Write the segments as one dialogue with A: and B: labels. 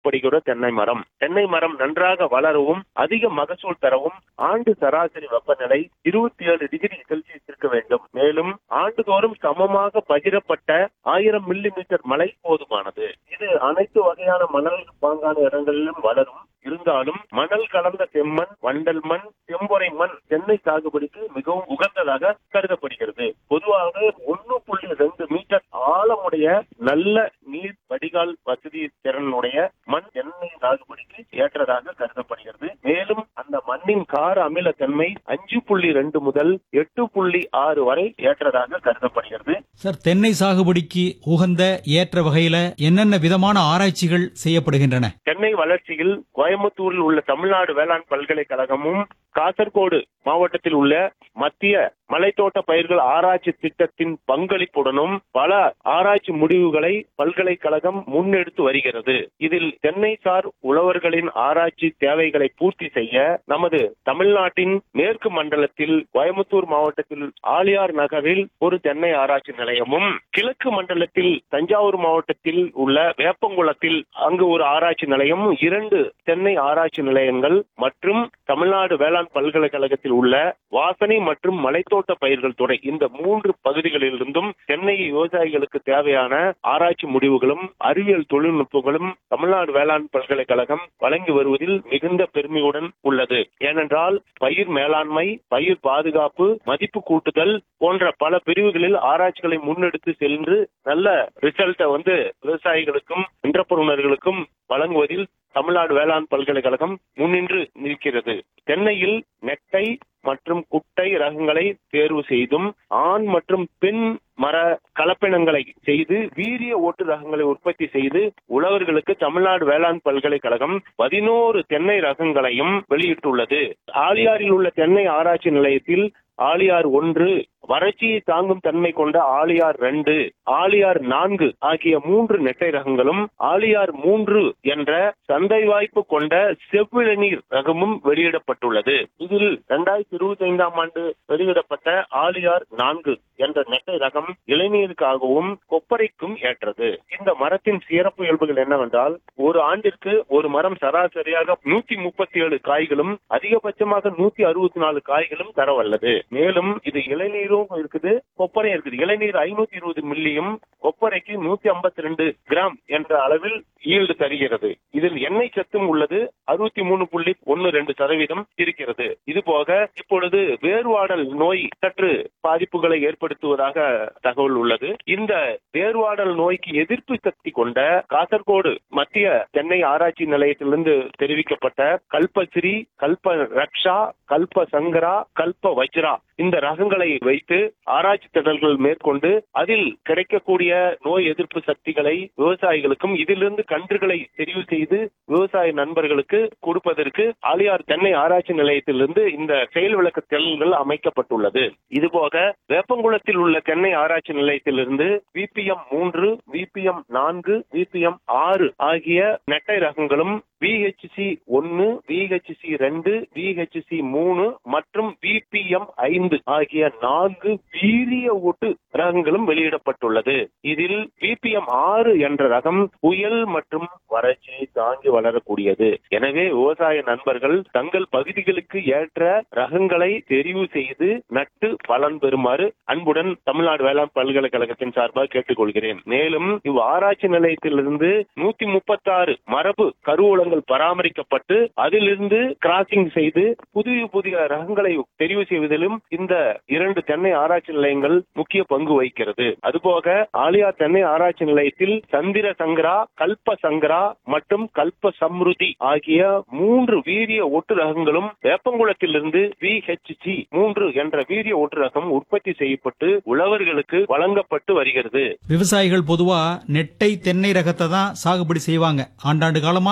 A: சாகுபடிக்கிற தென்னை மரம் தென்னை மரம் நன்றாக வளரவும் அதிக மகசூல் தரவும் ஆண்டு சராசரி வெப்பநிலை இருபத்தி ஏழு டிகிரி செல்சியஸ் இருக்க வேண்டும் மேலும் ஆண்டுதோறும் சமமாக பகிரப்பட்ட ஆயிரம் மில்லி மீட்டர் மழை போதுமானது இது அனைத்து வகையான மணல் பாங்கான இடங்களிலும் வளரும் இருந்தாலும் மணல் கலந்த செம்மண் வண்டல் மண் செம்பொறை மண் தென்னை சாகுபடிக்கு மிகவும் உகந்ததாக கருதப்படுகிறது பொதுவாக ஒன்னு புள்ளி ரெண்டு மீட்டர் ஆழமுடைய நல்ல நீர் வடிகால் வசதி திறனுடைய மண் தென்னை சாகுபடிக்கு ஏற்றதாக கருதப்படுகிறது மேலும் அந்த மண்ணின் கார அமிலத்தன்மை அஞ்சு புள்ளி ரெண்டு முதல் எட்டு புள்ளி ஆறு வரை ஏற்றதாக கருதப்படுகிறது
B: சார் தென்னை சாகுபடிக்கு உகந்த ஏற்ற வகையில என்னென்ன விதமான ஆராய்ச்சிகள் செய்யப்படுகின்றன
A: தென்னை வளர்ச்சியில் கோயம்புத்தூரில் உள்ள தமிழ்நாடு வேளாண் பல்கலைக்கழகமும் காசர்கோடு மாவட்டத்தில் உள்ள மத்திய மலைத்தோட்ட பயிர்கள் ஆராய்ச்சி திட்டத்தின் பங்களிப்புடனும் பல ஆராய்ச்சி முடிவுகளை பல்கலைக்கழகம் முன்னெடுத்து வருகிறது இதில் தென்னை சார் உழவர்களின் ஆராய்ச்சி தேவைகளை பூர்த்தி செய்ய நமது தமிழ்நாட்டின் மேற்கு மண்டலத்தில் கோயம்புத்தூர் மாவட்டத்தில் ஆலியார் நகரில் ஒரு தென்னை ஆராய்ச்சி நிலையமும் கிழக்கு மண்டலத்தில் தஞ்சாவூர் மாவட்டத்தில் உள்ள வேப்பங்குளத்தில் அங்கு ஒரு ஆராய்ச்சி நிலையம் இரண்டு தென்னை ஆராய்ச்சி நிலையங்கள் மற்றும் தமிழ்நாடு வேளாண் பல்கலைக்கழகத்தில் உள்ள வாசனை மற்றும் மலைத்தோட்ட பயிர்கள் துறை இந்த மூன்று பகுதிகளிலிருந்தும் தென்னை விவசாயிகளுக்கு தேவையான ஆராய்ச்சி முடிவுகளும் அறிவியல் தொழில்நுட்பங்களும் தமிழ்நாடு வேளாண் பல்கலைக்கழகம் வழங்கி வருவதில் மிகுந்த பெருமையுடன் உள்ளது ஏனென்றால் பயிர் மேலாண்மை பயிர் பாதுகாப்பு மதிப்பு கூட்டுதல் போன்ற பல பிரிவுகளில் ஆராய்ச்சிகளை முன்னெடுத்து சென்று நல்ல ரிசல்ட்டை வந்து விவசாயிகளுக்கும் என்டர்பிரினர்களுக்கும் வழங்குவதில் தமிழ்நாடு வேளாண் பல்கலைக்கழகம் முன்னின்று நிற்கிறது தென்னையில் நெட்டை மற்றும் குட்டை ரகங்களை தேர்வு செய்தும் ஆண் மற்றும் பெண் மர கலப்பினங்களை செய்து வீரிய ஓட்டு ரகங்களை உற்பத்தி செய்து உழவர்களுக்கு தமிழ்நாடு வேளாண் பல்கலைக்கழகம் பதினோரு தென்னை ரகங்களையும் வெளியிட்டுள்ளது ஆலியாரில் உள்ள தென்னை ஆராய்ச்சி நிலையத்தில் ஆலியார் ஒன்று வறட்சியை தாங்கும் தன்மை கொண்ட ஆலியார் ரெண்டு ஆலியார் நான்கு ஆகிய மூன்று நெட்டை ரகங்களும் ஆலியார் மூன்று என்ற சந்தை வாய்ப்பு கொண்ட செவ்விளநீர் ரகமும் வெளியிடப்பட்டுள்ளது இதில் இரண்டாயிரத்தி இருபத்தி ஐந்தாம் ஆண்டு வெளியிடப்பட்ட ஆலியார் நான்கு என்ற நெட்டை ரகம் இளநீருக்காகவும் கொப்பரைக்கும் ஏற்றது இந்த மரத்தின் சிறப்பு இயல்புகள் என்னவென்றால் ஒரு ஆண்டிற்கு ஒரு மரம் சராசரியாக நூத்தி முப்பத்தி ஏழு காய்களும் அதிகபட்சமாக நூத்தி அறுபத்தி நாலு காய்களும் தரவல்லது மேலும் இது இளநீரும் இருக்குது கொப்பரையும் இருக்குது இளநீர் ஐநூத்தி இருபது மில்லியும் கொப்பரைக்கு நூத்தி ஐம்பத்தி ரெண்டு கிராம் என்ற அளவில் ஈல்டு தருகிறது இதில் எண்ணெய் சத்தும் உள்ளது அறுபத்தி மூணு புள்ளி ஒன்னு ரெண்டு சதவீதம் இருக்கிறது இது போக இப்பொழுது வேர்வாடல் நோய் சற்று பாதிப்புகளை ஏற்படுத்துவதாக தகவல் உள்ளது இந்த வேர்வாடல் நோய்க்கு எதிர்ப்பு சக்தி கொண்ட காசர்கோடு மத்திய தென்னை ஆராய்ச்சி நிலையத்திலிருந்து தெரிவிக்கப்பட்ட கல்பஸ்ரீ கல்ப ரக்ஷா கல்ப சங்கரா கல்ப வஜ்ரா இந்த ரகங்களை வைத்து ஆராய்ச்சி திடல்கள் மேற்கொண்டு அதில் கிடைக்கக்கூடிய நோய் எதிர்ப்பு சக்திகளை விவசாயிகளுக்கும் இதிலிருந்து கன்றுகளை தெரிவு செய்து விவசாய நண்பர்களுக்கு கொடுப்பதற்கு ஆலியார் தென்னை ஆராய்ச்சி நிலையத்திலிருந்து இந்த செயல் விளக்க திடல்கள் அமைக்கப்பட்டுள்ளது இதுபோக வேப்பங்குளத்தில் உள்ள தென்னை ஆராய்ச்சி நிலையத்திலிருந்து விபிஎம் மூன்று விபிஎம் நான்கு விபிஎம் ஆறு ஆகிய நெட்டை ரகங்களும் விஹெச்சி ஒன்னு விஹெச்சி ரெண்டு விஹெச்சி மூணு மற்றும் விபிஎம் ஐந்து ஆகிய நான்கு வீரிய ஒட்டு ரகங்களும் வெளியிடப்பட்டுள்ளது இதில் விபிஎம் ஆறு என்ற ரகம் புயல் மற்றும் வறட்சியை தாங்கி வளரக்கூடியது எனவே விவசாய நண்பர்கள் தங்கள் பகுதிகளுக்கு ஏற்ற ரகங்களை தெரிவு செய்து நட்டு பலன் பெறுமாறு அன்புடன் தமிழ்நாடு வேளாண் பல்கலைக்கழகத்தின் சார்பாக கேட்டுக்கொள்கிறேன் மேலும் இவ் ஆராய்ச்சி நிலையத்திலிருந்து நூத்தி முப்பத்தாறு மரபு கருவூலங்கள் பராமரிக்கப்பட்டு அதிலிருந்து கிராசிங் செய்து புதிய புதிய ரகங்களை தெரிவு செய்வதிலும் இந்த இரண்டு தென்னை ஆராய்ச்சி நிலையங்கள் முக்கிய பங்கு வகிக்கிறது அதுபோக ஆலியா தென்னை ஆராய்ச்சி நிலையத்தில் சந்திர சங்கரா கல்ப சங்கரா மற்றும் கல்ப சம்ருதி ஆகிய மூன்று வீரிய ஒட்டு ரகங்களும் வேப்பங்குளத்திலிருந்து விஹெச்சி மூன்று என்ற வீரிய ஒட்டு ரகம் உற்பத்தி செய்யப்பட்டு உழவர்களுக்கு வழங்கப்பட்டு வருகிறது
B: விவசாயிகள் பொதுவா நெட்டை தென்னை ரகத்தை தான் சாகுபடி செய்வாங்க ஆண்டாண்டு காலமா இதுதான்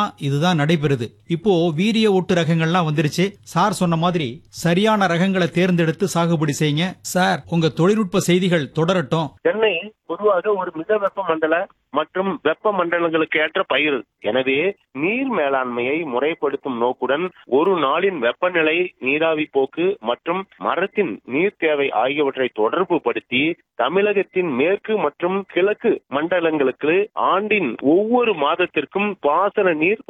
B: தான் நடைபெறுது இப்போ வீரிய ஒட்டு ரகங்கள்லாம் வந்துருச்சு சார் சொன்ன மாதிரி சரியான ரகங்களை தேர்ந்தெடுத்து சாகுபடி செய்யுங்க சார் உங்க தொழில்நுட்ப செய்திகள் தொடரட்டும்
A: தென்னை பொதுவாக ஒரு மித வெப்பமண்டல மற்றும் வெப்ப மண்டலங்களுக்கு ஏற்ற பயிர் எனவே நீர் மேலாண்மையை முறைப்படுத்தும் நோக்குடன் ஒரு நாளின் வெப்பநிலை நீராவி போக்கு மற்றும் மரத்தின் நீர் தேவை ஆகியவற்றை தொடர்பு படுத்தி தமிழகத்தின் மேற்கு மற்றும் கிழக்கு மண்டலங்களுக்கு ஆண்டின் ஒவ்வொரு மாதத்திற்கும் பாசன நீர்